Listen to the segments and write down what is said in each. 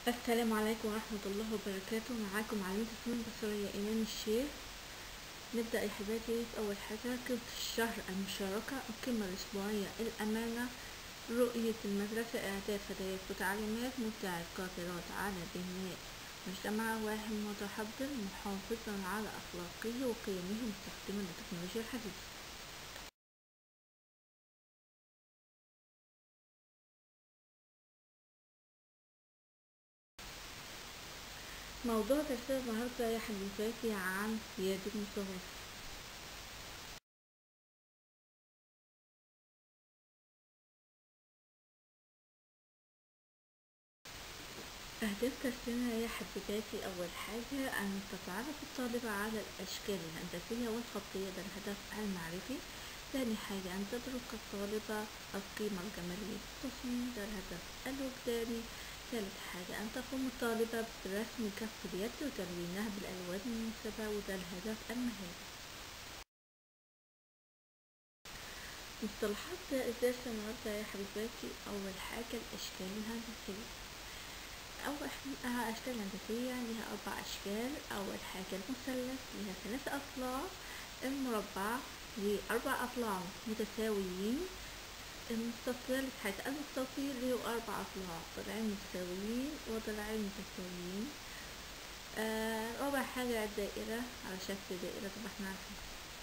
السلام عليكم ورحمة الله وبركاته معاكم معلمة الفنون البصرية إيمان الشيخ نبدأ يا حبايبي أول حاجة قيمة الشهر المشاركة القيمة الأسبوعية الأمانة رؤية المدرسة إعداد هدايا وتعليمات مبدع قادرات على بناء مجتمع واعي متحضر محافظا على أخلاقه وقيمه مستخدما التكنولوجيا الحديثة موضوع درسنا النهاردة يا حبيباتي عن قيادة المستوى أهداف درسنا يا حبيباتي أول حاجة أن تتعرف الطالبة على الأشكال الهندسية والخطية ده الهدف المعرفي ثاني حاجة أن تدرك الطالبة القيمة الجمالية في التصميم ده الهدف الوجداني ثالث حاجة أن تقوم الطالبة برسم كف اليد وتلوينها بالألوان المناسبة وده الهدف المهاري مصطلحات الدرس النهاردة يا حبيباتي أول حاجة الأشكال الهندسية أول أشكال هندسية لها أربع أشكال أول حاجة المثلث لها ثلاث أضلاع المربع لأربع أضلاع متساويين المستطيل حاجة المستطيل له أربع أضلاع ضلعين متساويين وضلعين متساويين آه رابع حاجة الدائرة على شكل دائرة طبعا احنا عارفين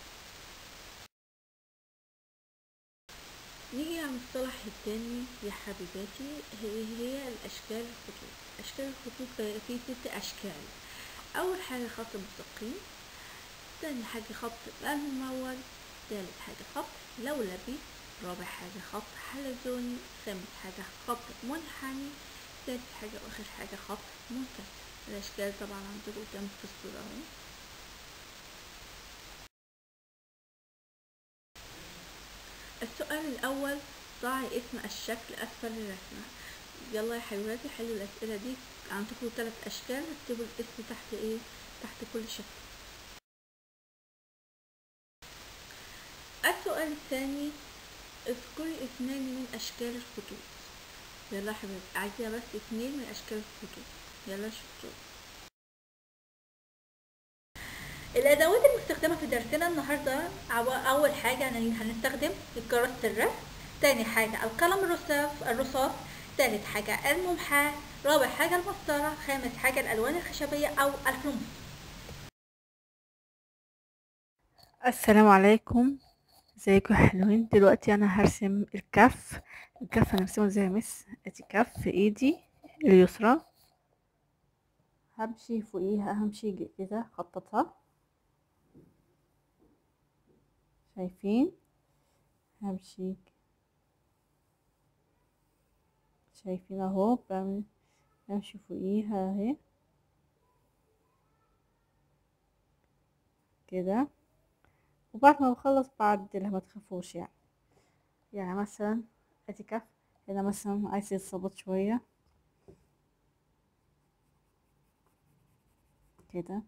نيجي على المصطلح التاني يا حبيباتي هي, هي الأشكال الخطوط أشكال الخطوط في ست أشكال أول حاجة خط مستقيم تاني حاجة خط الممول تالت حاجة خط لولبي رابع حاجة خط حلزوني خامس حاجة خط منحني ثالث حاجة وآخر حاجة خط منكسر الأشكال طبعا عندكم قدام في الصورة اهو السؤال الأول ضعي اسم الشكل أسفل الرسمة يلا يا حبيباتي حلوا الأسئلة دي عندكم ثلاث أشكال اكتبوا الاسم تحت إيه تحت كل شكل السؤال الثاني اذكري اثنين من أشكال الخطوط يلا يا حبيبي عايزة بس اثنين من أشكال الخطوط يلا شطور الأدوات المستخدمة في درسنا النهاردة أول حاجة هنستخدم الكراسة الرسم تاني حاجة القلم الرصاص الرصاص تالت حاجة الممحى رابع حاجة المسطرة خامس حاجة الألوان الخشبية أو الفلوم السلام عليكم ازيكم يا حلوين دلوقتي انا هرسم الكف الكف هنرسمه ازاي يا مس ادي كف في ايدي اليسرى همشي فوقيها همشي كده خططها شايفين همشي شايفين اهو بعمل همشي فوقيها اهي كده وبعد ما بخلص بعدلها ما تخافوش يعني يعني مثلا ادي كف هنا مثلا عايز يتظبط شويه كده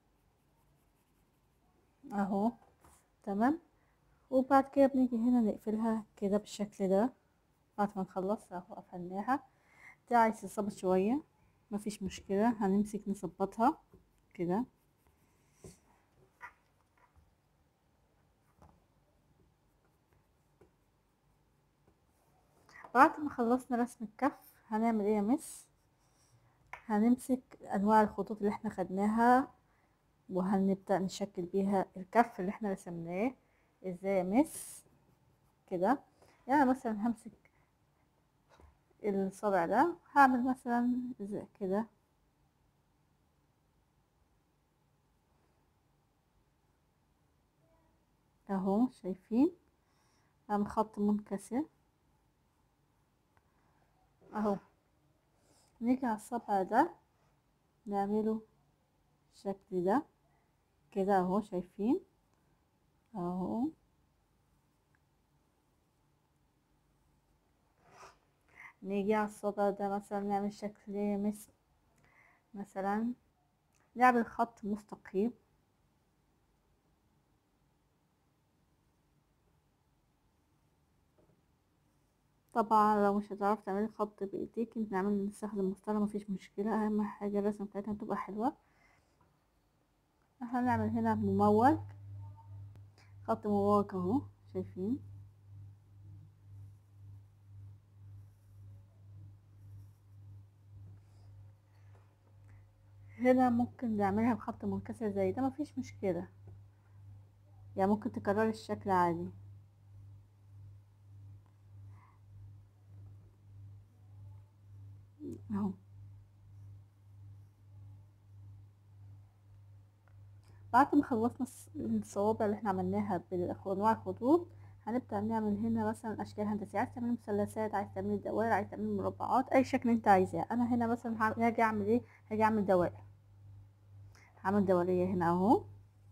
اهو تمام وبعد كده بنيجي هنا نقفلها كده بالشكل ده بعد ما نخلص اهو قفلناها ده عايز يتظبط شويه مفيش مشكله هنمسك نظبطها كده بعد ما خلصنا رسم الكف هنعمل ايه يا مس هنمسك انواع الخطوط اللي احنا خدناها وهنبدأ نشكل بيها الكف اللي احنا رسمناه ازاي يا مس كده يعني مثلا همسك الصابع ده هعمل مثلا زي كده اهو شايفين اعمل خط منكسر اهو نيجي على الصبع ده نعمله الشكل ده كده اهو شايفين اهو نيجي على الصبع ده مثلا نعمل شكل مثل مثلا نعمل خط مستقيم طبعا لو مش هتعرفي تعملي خط بايديك نعمل نستخدم مسطرة مفيش مشكلة اهم حاجة الرسمة بتاعتنا تبقى حلوة هنعمل هنا مموج خط مموج اهو شايفين هنا ممكن نعملها بخط منكسر زي ده مفيش مشكلة يعني ممكن تكرري الشكل عادي اهو بعد ما خلصنا الصوابع اللي احنا عملناها بانواع الخطوط هنبدأ نعمل هنا مثلا اشكال هندسية عايز تعملي مثلثات عايز تعملي دوائر عايز تعملي مربعات اي شكل انت عايزاه انا هنا مثلا هاجي اعمل ايه هاجي اعمل دوائر هعمل دورية هنا اهو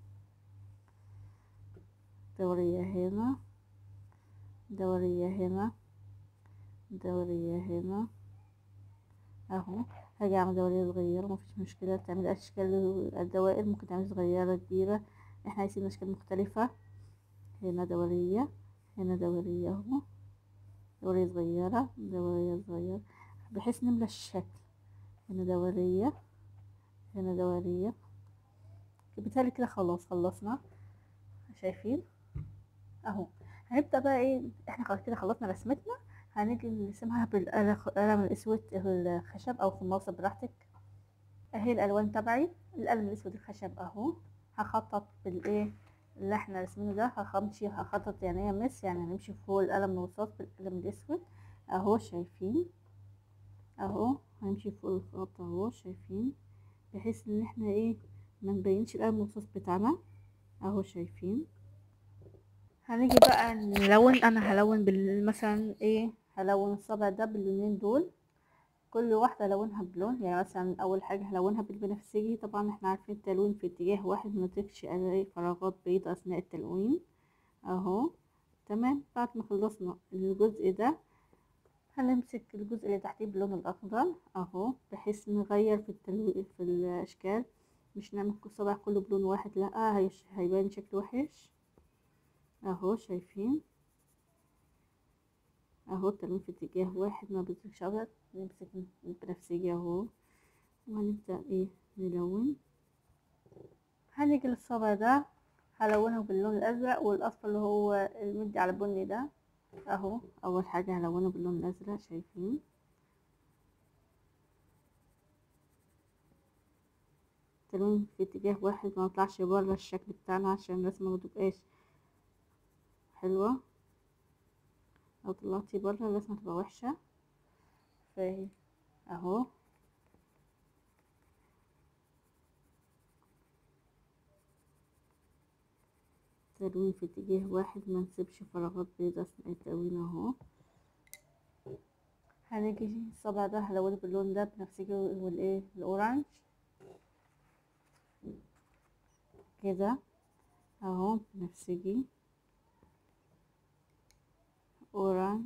دورية هنا دورية هنا دورية هنا اهو هاجي اعمل دورية صغيرة مفيش مشكلة تعمل اشكال الدوائر ممكن تعمل صغيرة كبيرة احنا عايزين اشكال مختلفة هنا دورية هنا دورية اهو دورية صغيرة دورية صغيرة بحيث نملى الشكل هنا دورية هنا دورية بالتالي كده خلاص خلصنا شايفين اهو هنبدأ بقى ايه احنا خلاص كده خلصنا رسمتنا هنيجي نرسمها بالقلم الاسود الخشب او في الموصل براحتك اهي الالوان تبعي القلم الاسود الخشب اهو هخطط بالايه اللي احنا رسمينه ده هخمشي هخطط يعني ايه مس يعني هنمشي فوق القلم الرصاص بالقلم الاسود اهو شايفين اهو هنمشي فوق الخط اهو شايفين بحيث ان احنا ايه ما نبينش القلم الرصاص بتاعنا اهو شايفين هنيجي بقى نلون انا هلون بال مثلا ايه هلون الصبع ده باللونين دول كل واحدة هلونها بلون يعني مثلا اول حاجة هلونها بالبنفسجي طبعا احنا عارفين التلوين في اتجاه واحد منتجش اي فراغات بيضاء اثناء التلوين اهو تمام بعد ما خلصنا الجزء ده هنمسك الجزء اللي تحتيه باللون الاخضر اهو بحيث نغير في التلوين في الاشكال مش نعمل الصبع كله بلون واحد لا هيش هيبان شكل وحش اهو شايفين اهو التلوين في اتجاه واحد ما بيتركش ابيض نمسك البنفسجي اهو وهنبدأ ايه نلون هنيجي للصبع ده هلونه باللون الازرق والاصفر اللي هو المدي على البني ده اهو اول حاجة هلونه باللون الازرق شايفين التلوين في اتجاه واحد ما نطلعش بره الشكل بتاعنا عشان الرسمة ما تبقاش حلوة لو طلعتي بره الرسمة تبقى وحشة فاهي اهو تلوين في اتجاه واحد ما نسيبش فراغات بيضاء اثناء التلوين اهو هنيجي الصبع ده هلونه باللون ده بنفسجي والايه الاورانج كده اهو بنفسجي اورانج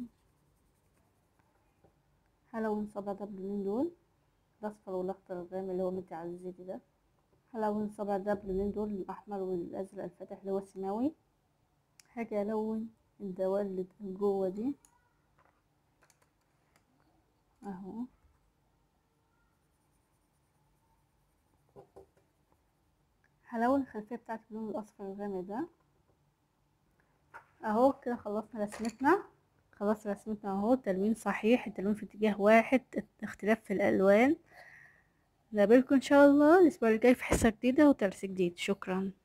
هلون الصبع ده باللونين دول الاصفر والاخضر الغامق اللي هو مدي على الزيتي ده هلون الصبع ده باللونين دول الاحمر والازرق الفاتح اللي هو السماوي هاجي الون الدوال اللي جوه دي اهو هلون الخلفيه بتاعتي باللون الاصفر الغامق ده اهو كده خلصنا رسمتنا خلاص رسمتنا اهو تلوين صحيح التلوين في اتجاه واحد اختلاف في الالوان نقابلكم ان شاء الله الاسبوع الجاي في حصه جديده ودرس جديد شكرا